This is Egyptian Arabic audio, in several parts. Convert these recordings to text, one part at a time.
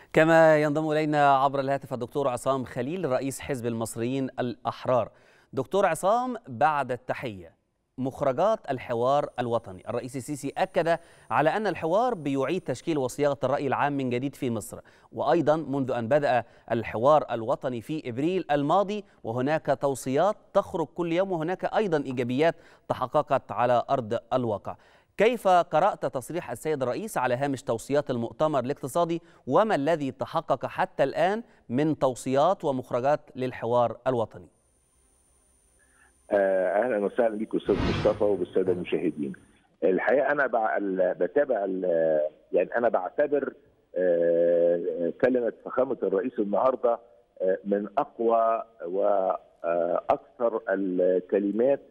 كما ينضم إلينا عبر الهاتف الدكتور عصام خليل رئيس حزب المصريين الأحرار دكتور عصام بعد التحية مخرجات الحوار الوطني الرئيس السيسي أكد على أن الحوار بيعيد تشكيل وصياغة الرأي العام من جديد في مصر وأيضا منذ أن بدأ الحوار الوطني في إبريل الماضي وهناك توصيات تخرج كل يوم وهناك أيضا إيجابيات تحققت على أرض الواقع كيف قرأت تصريح السيد الرئيس على هامش توصيات المؤتمر الاقتصادي وما الذي تحقق حتى الآن من توصيات ومخرجات للحوار الوطني اهلا وسهلا بك استاذ مصطفى وبالساده المشاهدين. الحقيقه انا بتابع يعني انا بعتبر كلمه فخامه الرئيس النهارده من اقوى واكثر الكلمات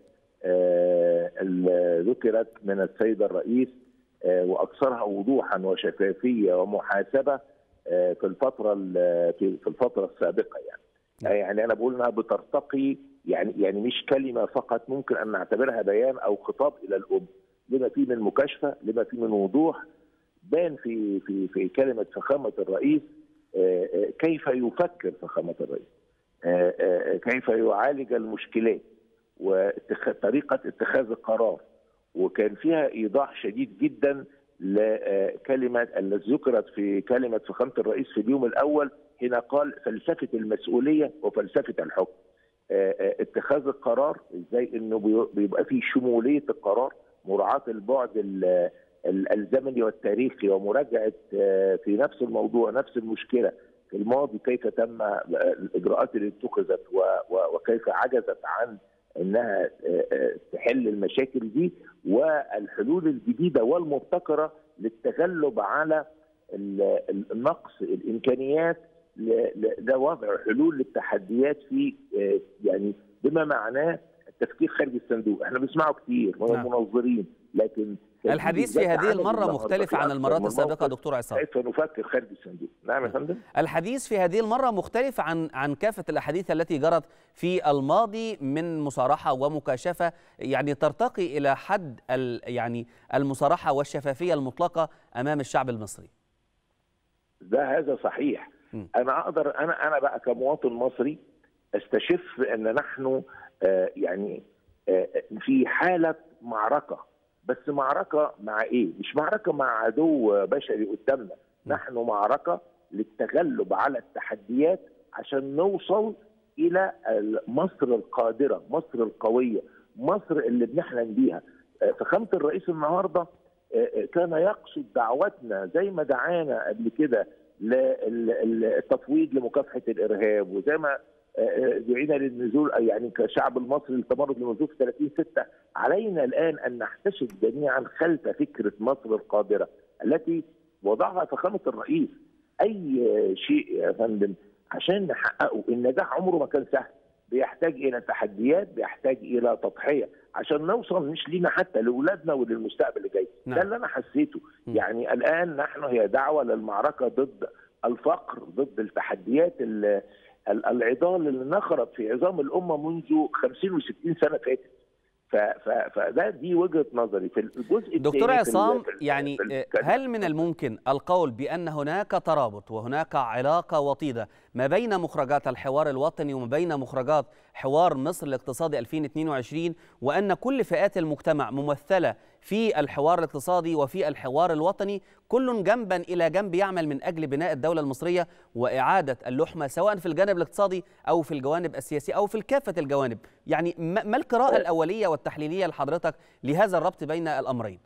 اللي ذكرت من السيد الرئيس واكثرها وضوحا وشفافيه ومحاسبه في الفتره في الفتره السابقه يعني. يعني انا بقول انها بترتقي يعني يعني مش كلمه فقط ممكن ان نعتبرها بيان او خطاب الى الام لما فيه من مكاشفه لما فيه من وضوح بان في في في كلمه فخامه الرئيس كيف يفكر فخامه الرئيس كيف يعالج المشكلات وطريقه اتخاذ القرار وكان فيها ايضاح شديد جدا لكلمه التي ذكرت في كلمه فخامه الرئيس في اليوم الاول هنا قال فلسفه المسؤوليه وفلسفه الحكم اتخاذ القرار ازاي انه بيبقى فيه شموليه القرار مراعاه البعد الزمني والتاريخي ومراجعه في نفس الموضوع نفس المشكله في الماضي كيف تم الاجراءات اللي اتخذت وكيف عجزت عن انها تحل المشاكل دي والحلول الجديده والمبتكره للتغلب على النقص الامكانيات ده وضع حلول للتحديات في يعني بما معناه التفكير خارج الصندوق احنا بنسمعه كتير من المنظرين لكن الحديث في هذه المرة مختلف عن المرات السابقة دكتور عصام كيف نفكر خارج الصندوق نعم يا فندم الحديث في هذه المرة مختلف عن عن كافة الأحاديث التي جرت في الماضي من مصارحة ومكاشفة يعني ترتقي إلى حد يعني المصارحة والشفافية المطلقة أمام الشعب المصري ده هذا صحيح م. أنا أقدر أنا أنا بقى كمواطن مصري استشف أن نحن آه يعني آه في حالة معركة بس معركة مع إيه؟ مش معركة مع عدو بشري قدامنا نحن معركة للتغلب على التحديات عشان نوصل إلى مصر القادرة مصر القوية مصر اللي بنحلم بيها فخامة الرئيس النهاردة كان يقصد دعوتنا زي ما دعانا قبل كده للتفويض لمكافحة الإرهاب وزي ما دعينا للنزول يعني كشعب المصري للتمرد للنزول في 30 6 علينا الان ان نحتشد جميعا خلف فكره مصر القادره التي وضعها فخامه الرئيس اي شيء يا فندم عشان نحققه النجاح عمره ما كان سهل بيحتاج الى تحديات بيحتاج الى تضحيه عشان نوصل مش لينا حتى لاولادنا وللمستقبل اللي جاي نعم. ده اللي انا حسيته م. يعني الان نحن هي دعوه للمعركه ضد الفقر ضد التحديات اللي العضال اللي نخرت في عظام الامه منذ 50 و60 سنه فاتت فده دي وجهه نظري في الجزء دكتور عصام يعني هل من الممكن القول بان هناك ترابط وهناك علاقه وطيده ما بين مخرجات الحوار الوطني وما بين مخرجات حوار مصر الاقتصادي 2022 وان كل فئات المجتمع ممثله في الحوار الاقتصادي وفي الحوار الوطني كل جنبا الى جنب يعمل من اجل بناء الدوله المصريه واعاده اللحمه سواء في الجانب الاقتصادي او في الجوانب السياسيه او في كافه الجوانب يعني ما القراءه الاوليه والتحليليه لحضرتك لهذا الربط بين الامرين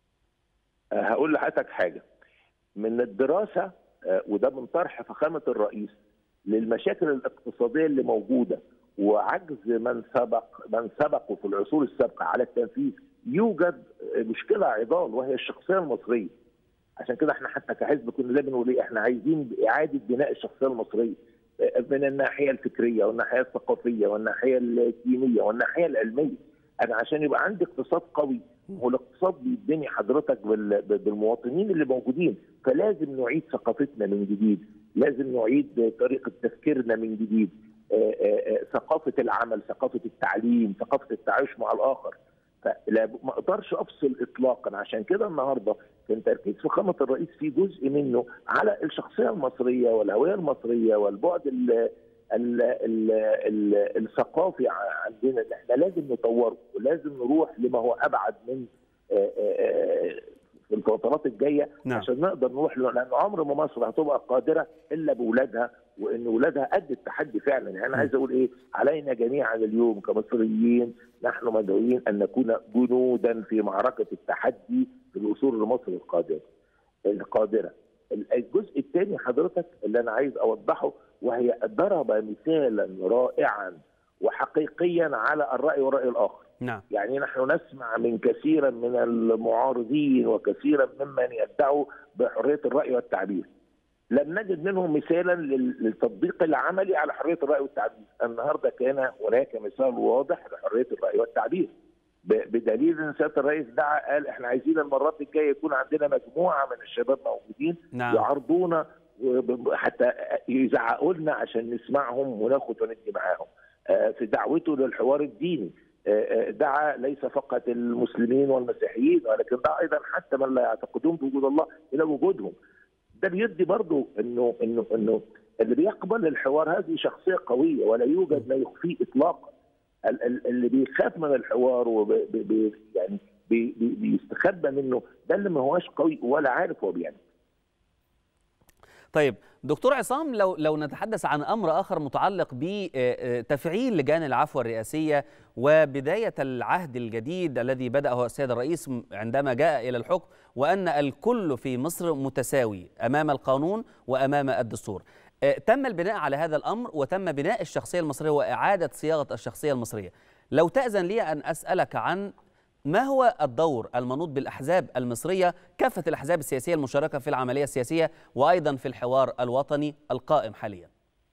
هقول لحضرتك حاجه من الدراسه وده من طرح فخامه الرئيس للمشاكل الاقتصاديه اللي موجوده وعجز من سبق من سبقوا في العصور السابقه على التنفيذ يوجد مشكله عضال وهي الشخصيه المصريه عشان كده احنا حتى كحزب كنا دايما بنقول احنا عايزين اعاده بناء الشخصيه المصريه من الناحيه الفكريه والناحيه الثقافيه والناحيه الدينيه والناحيه العلميه انا عشان يبقى عندي اقتصاد قوي هو الاقتصاد بيتبني حضرتك بالمواطنين اللي موجودين فلازم نعيد ثقافتنا من جديد لازم نعيد طريقه تفكيرنا من جديد ثقافه العمل ثقافه التعليم ثقافه التعايش مع الاخر فلا ما اقدرش افصل اطلاقا عشان كده النهارده كان تركيز فخامه الرئيس في جزء منه على الشخصيه المصريه والهويه المصريه والبعد ال ال ال ال الثقافي عندنا اللي احنا لازم نطوره ولازم نروح لما هو ابعد من في الفترات الجايه نعم. عشان نقدر نروح له لان عمر ما مصر هتبقى قادره الا باولادها وان اولادها قد التحدي فعلا يعني انا عايز اقول ايه علينا جميعا اليوم كمصريين نحن مدعوين ان نكون جنودا في معركه التحدي في الوصول لمصر القادره القادره الجزء الثاني حضرتك اللي انا عايز اوضحه وهي ضرب مثالا رائعا وحقيقيا على الراي والراي الاخر نعم يعني نحن نسمع من كثيرا من المعارضين وكثيرا ممن يدعوا بحريه الراي والتعبير لم نجد منهم مثالا للتطبيق العملي على حريه الراي والتعبير النهارده كان هناك مثال واضح لحريه الراي والتعبير بدليل ان سياده الرئيس دعا قال احنا عايزين المرات الجايه يكون عندنا مجموعه من الشباب موجودين نعم. يعرضونا حتى يزعقوا لنا عشان نسمعهم وناخد وندي معاهم في دعوته للحوار الديني دعا ليس فقط المسلمين والمسيحيين ولكن دعا ايضا حتى من لا يعتقدون بوجود الله الى وجودهم ده بيدي برضه انه انه انه اللي بيقبل الحوار هذه شخصيه قويه ولا يوجد ما يخفيه اطلاقا اللي بيخاف من الحوار وبي يعني بي بيستخبى منه ده اللي ما هواش قوي ولا عارف هو بيعمل طيب دكتور عصام لو لو نتحدث عن امر اخر متعلق بتفعيل لجان العفو الرئاسيه وبدايه العهد الجديد الذي بداه السيد الرئيس عندما جاء الى الحكم وان الكل في مصر متساوي امام القانون وامام الدستور. تم البناء على هذا الامر وتم بناء الشخصيه المصريه واعاده صياغه الشخصيه المصريه. لو تاذن لي ان اسالك عن ما هو الدور المنوط بالاحزاب المصريه كافه الاحزاب السياسيه المشاركه في العمليه السياسيه وايضا في الحوار الوطني القائم حاليا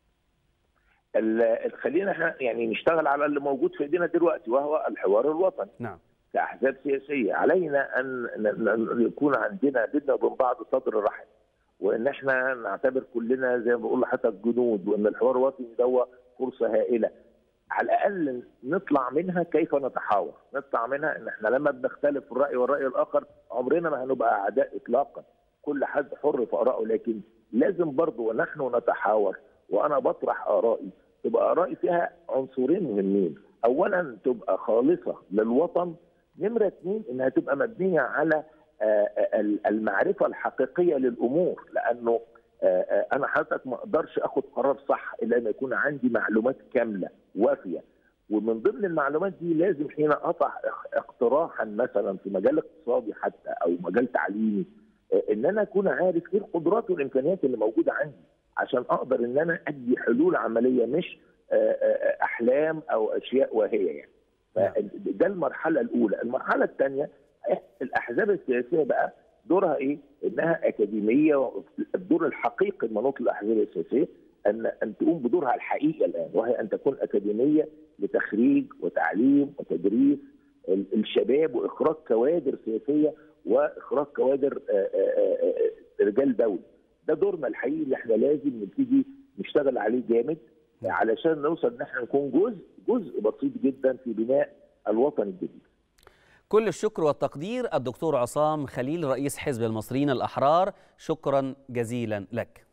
خلينا احنا يعني نشتغل على اللي موجود في ايدينا دلوقتي وهو الحوار الوطني نعم كاحزاب سياسيه علينا ان يكون عندنا بيننا وبين بعض صدر رحم وان احنا نعتبر كلنا زي ما بقول لحضرتك جنود وان الحوار الوطني ده فرصه هائله على الاقل نطلع منها كيف نتحاور، نطلع منها ان احنا لما بنختلف في الراي والراي الاخر عمرنا ما هنبقى اعداء اطلاقا، كل حد حر في ارائه لكن لازم برضه ونحن نتحاور وانا بطرح ارائي تبقى ارائي فيها عنصرين مهمين، اولا تبقى خالصه للوطن، نمره اثنين انها تبقى مبنيه على المعرفه الحقيقيه للامور لانه انا حضرتك ما اقدرش اخد قرار صح الا لما يكون عندي معلومات كامله وافيه ومن ضمن المعلومات دي لازم حين اطرح اقتراحا مثلا في مجال اقتصادي حتى او مجال تعليمي ان انا اكون عارف ايه القدرات والامكانيات اللي موجوده عندي عشان اقدر ان انا ادي حلول عمليه مش احلام او اشياء واهيه يعني ده المرحله الاولى المرحله الثانيه الاحزاب السياسيه بقى دورها ايه؟ انها اكاديميه الدور الحقيقي المنوط للاحزاب السياسيه ان ان تقوم بدورها الحقيقي الان وهي ان تكون اكاديميه لتخريج وتعليم وتدريس الشباب واخراج كوادر سياسيه واخراج كوادر رجال دوله. ده دورنا الحقيقي اللي احنا لازم نبتدي نشتغل عليه جامد علشان نوصل ان احنا نكون جزء جزء بسيط جدا في بناء الوطن الجديد. كل الشكر والتقدير الدكتور عصام خليل رئيس حزب المصريين الأحرار شكرا جزيلا لك